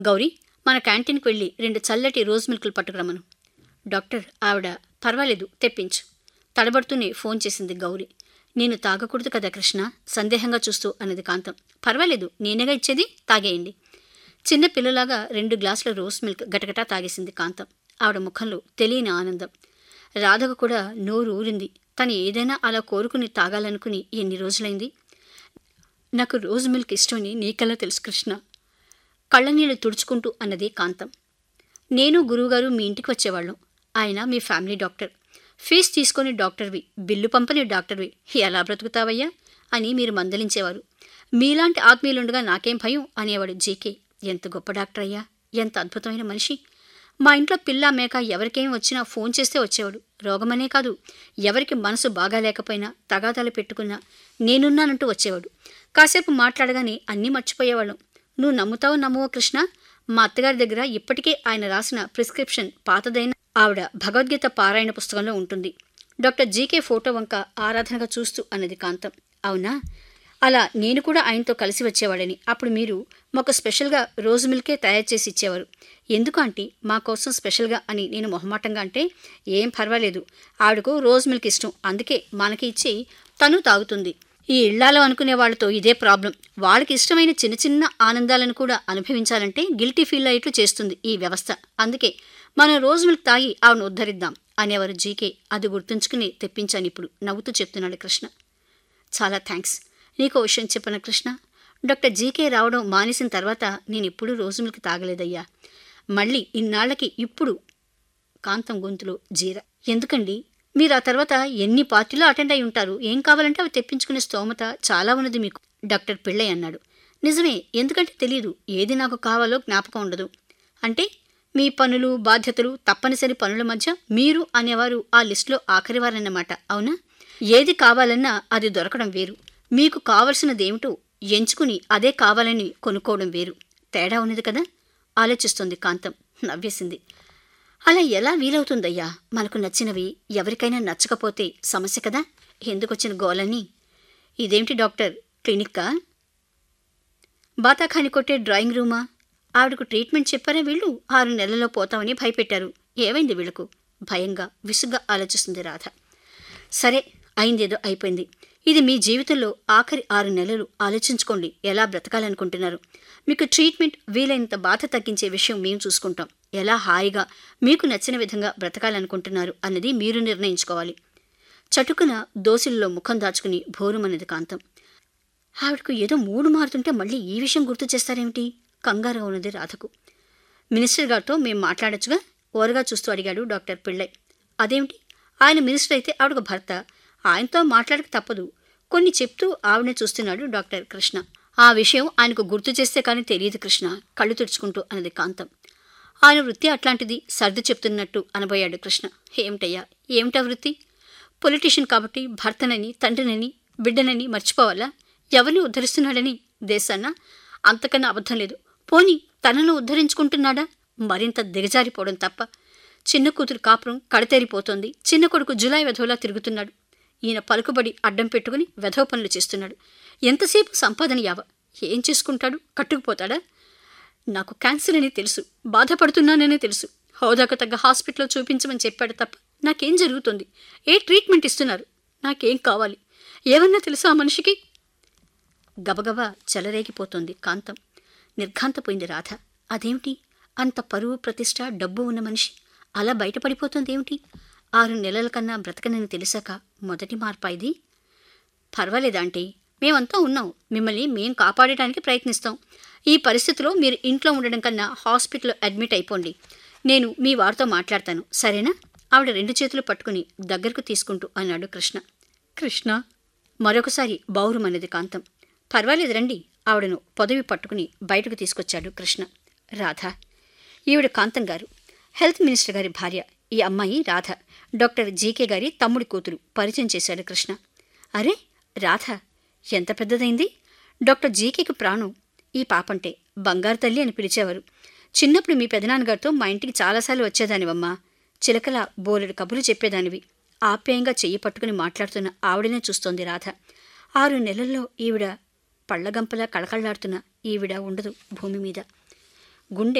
గౌరీ మన క్యాంటీన్కి వెళ్ళి రెండు చల్లటి రోజ్ మిల్క్లు పట్టుకురమ్మను డాక్టర్ ఆవిడ పర్వాలేదు తెప్పించు తడబడుతూనే ఫోన్ చేసింది గౌరీ నేను తాగకూడదు కదా కృష్ణ సందేహంగా చూస్తూ అన్నది కాంతం పర్వాలేదు నేనేగా ఇచ్చేది తాగేయండి చిన్న పిల్లలాగా రెండు గ్లాసుల రోజ్ మిల్క్ గటగటా తాగేసింది కాంతం ఆవిడ ముఖంలో తెలియని ఆనందం రాధకు కూడా నోరు ఊరింది తను ఏదైనా అలా కోరుకుని తాగాలనుకుని ఎన్ని రోజులైంది నాకు రోజ్ మిల్క్ ఇష్టమని నీకల్లా తెలుసు కృష్ణ కళ్ళనీళ్ళు తుడుచుకుంటూ అన్నది కాంతం నేను గురువుగారు మీ ఇంటికి వచ్చేవాళ్ళం ఆయన మీ ఫ్యామిలీ డాక్టర్ ఫీజు తీసుకొని డాక్టర్వి బిల్లు పంపని డాక్టర్వి ఎలా బ్రతుకుతావయ్యా అని మీరు మందలించేవారు మీలాంటి ఆత్మీయులుండగా నాకేం భయం అనేవాడు జీకే ఎంత గొప్ప డాక్టర్ అయ్యా ఎంత అద్భుతమైన మనిషి మా ఇంట్లో పిల్ల మేక ఎవరికేం వచ్చినా ఫోన్ చేస్తే వచ్చేవాడు రోగమనే కాదు ఎవరికి మనసు బాగా లేకపోయినా తగాదాలు పెట్టుకున్నా నేనున్నానంటూ వచ్చేవాడు కాసేపు మాట్లాడగానే అన్నీ మర్చిపోయేవాళ్ళం నువ్వు నమ్ముతావు నమ్మవో కృష్ణ మా అత్తగారి దగ్గర ఇప్పటికే ఆయన రాసిన ప్రిస్క్రిప్షన్ పాతదైన ఆవిడ భగవద్గీత పారాయణ పుస్తకంలో ఉంటుంది డాక్టర్ జీకే ఫోటో వంక ఆరాధనగా చూస్తూ అన్నది కాంతం అవునా అలా నేను కూడా ఆయనతో కలిసి వచ్చేవాడని అప్పుడు మీరు మాకు స్పెషల్గా రోజు మిల్కే తయారు చేసి ఇచ్చేవారు ఎందుకు ఆంటీ మా కోసం స్పెషల్గా అని నేను మొహమాటంగా అంటే ఏం పర్వాలేదు ఆవిడకు రోజ్ మిల్క్ ఇష్టం అందుకే మనకి ఇచ్చి తను తాగుతుంది ఈ ఇళ్లాలో అనుకునే వాళ్ళతో ఇదే ప్రాబ్లం వాళ్ళకి ఇష్టమైన చిన్న చిన్న ఆనందాలను కూడా అనుభవించాలంటే గిల్టీ ఫీల్ అయ్యేట్లు చేస్తుంది ఈ వ్యవస్థ అందుకే మనం రోజు మిల్క్ తాగి ఆవిడను ఉద్ధరిద్దాం అనేవారు జీకే అది గుర్తుంచుకుని తెప్పించాను ఇప్పుడు నవ్వుతూ చెప్తున్నాడు కృష్ణ చాలా థ్యాంక్స్ నీకు ఓ విషయం చెప్పన కృష్ణ డాక్టర్ జీకే రావడం మానేసిన తర్వాత నేను ఎప్పుడూ రోజు మిల్క్ తాగలేదయ్యా మళ్ళీ ఇన్నాళ్లకి ఇప్పుడు కాంతం గొంతులో జీర ఎందుకండి మీరు ఆ తర్వాత ఎన్ని పార్టీలో అటెండ్ అయి ఉంటారు ఏం కావాలంటే అవి తెప్పించుకునే స్తోమత చాలా ఉన్నది మీకు డాక్టర్ పిళ్ళయ్య అన్నాడు నిజమే ఎందుకంటే తెలియదు ఏది నాకు కావాలో జ్ఞాపకం ఉండదు అంటే మీ పనులు బాధ్యతలు తప్పనిసరి పనుల మధ్య మీరు అనేవారు ఆ లిస్టులో ఆఖరివారన్నమాట అవునా ఏది కావాలన్నా అది దొరకడం వేరు మీకు కావలసినదేమిటో ఎంచుకుని అదే కావాలని కొనుక్కోవడం వేరు తేడా ఉన్నది కదా ఆలోచిస్తుంది కాంతం నవ్వేసింది అలా ఎలా వీలవుతుందయ్యా మనకు నచ్చినవి ఎవరికైనా నచ్చకపోతే సమస్య కదా ఎందుకొచ్చిన గోలని ఇదేమిటి డాక్టర్ క్లినిక్కా బాతాఖాని కొట్టే డ్రాయింగ్ రూమా ఆవిడకు ట్రీట్మెంట్ చెప్పారా వీళ్ళు ఆరు నెలల్లో పోతామని భయపెట్టారు ఏమైంది వీళ్ళకు భయంగా విసుగ్గా ఆలోచిస్తుంది రాధ సరే అయిందేదో అయిపోయింది ఇది మీ జీవితంలో ఆఖరి ఆరు నెలలు ఆలోచించుకోండి ఎలా బ్రతకాలనుకుంటున్నారు మీకు ట్రీట్మెంట్ వీలైనంత బాధ తగ్గించే విషయం మేము చూసుకుంటాం ఎలా హాయిగా మీకు నచ్చిన విధంగా బ్రతకాలనుకుంటున్నారు అన్నది మీరు నిర్ణయించుకోవాలి చటుకున దోసిల్లో ముఖం దాచుకుని భోరుమన్నది కాంతం ఆవిడకు ఏదో మూడు మారుతుంటే మళ్ళీ ఈ విషయం గుర్తు చేస్తారేమిటి కంగారుగా ఉన్నది రాధకు మినిస్టర్ గారితో మేము మాట్లాడొచ్చుగా ఓరగా చూస్తూ అడిగాడు డాక్టర్ పిళ్ళై అదేమిటి ఆయన మినిస్టర్ అయితే ఆవిడకు భర్త ఆయనతో మాట్లాడక తప్పదు కొన్ని చెప్తూ ఆవిడనే చూస్తున్నాడు డాక్టర్ కృష్ణ ఆ విషయం ఆయనకు గుర్తు చేస్తే కానీ తెలియదు కృష్ణ కళ్ళు తుడుచుకుంటూ అన్నది కాంతం ఆయన వృత్తి అట్లాంటిది సర్ది చెప్తున్నట్టు అనబోయాడు కృష్ణ ఏమిటయ్యా ఏమిటా వృత్తి పొలిటీషియన్ కాబట్టి భర్తనని తండ్రినని బిడ్డనని మర్చిపోవాలా ఎవరిని ఉద్ధరిస్తున్నాడని దేశాన్న అంతకన్నా అబద్ధం లేదు పోని తనను ఉద్ధరించుకుంటున్నాడా మరింత దిగజారిపోవడం తప్ప చిన్న కూతురు కాపురం కడతేరిపోతోంది చిన్న కొడుకు జులై వెధవలా తిరుగుతున్నాడు ఈయన పలుకుబడి అడ్డం పెట్టుకుని వెధవ పనులు చేస్తున్నాడు ఎంతసేపు సంపాదన యావ ఏం చేసుకుంటాడు కట్టుకుపోతాడా నాకు క్యాన్సర్ అని తెలుసు బాధపడుతున్నాననే తెలుసు హోదాకు తగ్గ హాస్పిటల్లో చూపించమని చెప్పాడు తప్ప నాకేం జరుగుతుంది ఏ ట్రీట్మెంట్ ఇస్తున్నారు నాకేం కావాలి ఏమన్నా తెలుసా ఆ మనిషికి గబగబా చెలరేగిపోతోంది కాంతం నిర్ఘాంతపోయింది రాధ అదేమిటి అంత పరువు ప్రతిష్ట డబ్బు ఉన్న మనిషి అలా బయటపడిపోతుంది ఏమిటి ఆరు నెలల కన్నా బ్రతకనని తెలిసాక మొదటి మార్పా ఇది పర్వాలేదాంటీ మేమంతా ఉన్నాం మిమ్మల్ని మేం కాపాడటానికి ప్రయత్నిస్తాం ఈ పరిస్థితిలో మీరు ఇంట్లో ఉండడం కన్నా హాస్పిటల్లో అడ్మిట్ అయిపోండి నేను మీ వారితో మాట్లాడతాను సరేనా ఆవిడ రెండు చేతులు పట్టుకుని దగ్గరకు తీసుకుంటూ అన్నాడు కృష్ణ కృష్ణ మరొకసారి బౌరుమన్నది కాంతం పర్వాలేదు రండి ఆవిడను పొదవి పట్టుకుని బయటకు తీసుకొచ్చాడు కృష్ణ రాధ ఈవిడ కాంతం గారు హెల్త్ మినిస్టర్ గారి భార్య ఈ అమ్మాయి రాధ డాక్టర్ జీకే గారి తమ్ముడి కూతురు పరిచయం చేశాడు కృష్ణ అరే రాధ ఎంత పెద్దదైంది డాక్టర్ జీకేకి ప్రాణం ఈ పాపంటే బంగారు తల్లి అని పిలిచేవారు చిన్నప్పుడు మీ పెదనాన్నగారితో మా ఇంటికి చాలాసార్లు వచ్చేదానివమ్మా చిలకల బోలెడు కబుర్లు చెప్పేదానివి ఆప్యాయంగా చెయ్యి పట్టుకుని మాట్లాడుతున్న ఆవిడనే చూస్తోంది రాధ ఆరు నెలల్లో ఈవిడ పళ్ళగంపలా కళకళ్లాడుతున్న ఈవిడ ఉండదు భూమి మీద గుండె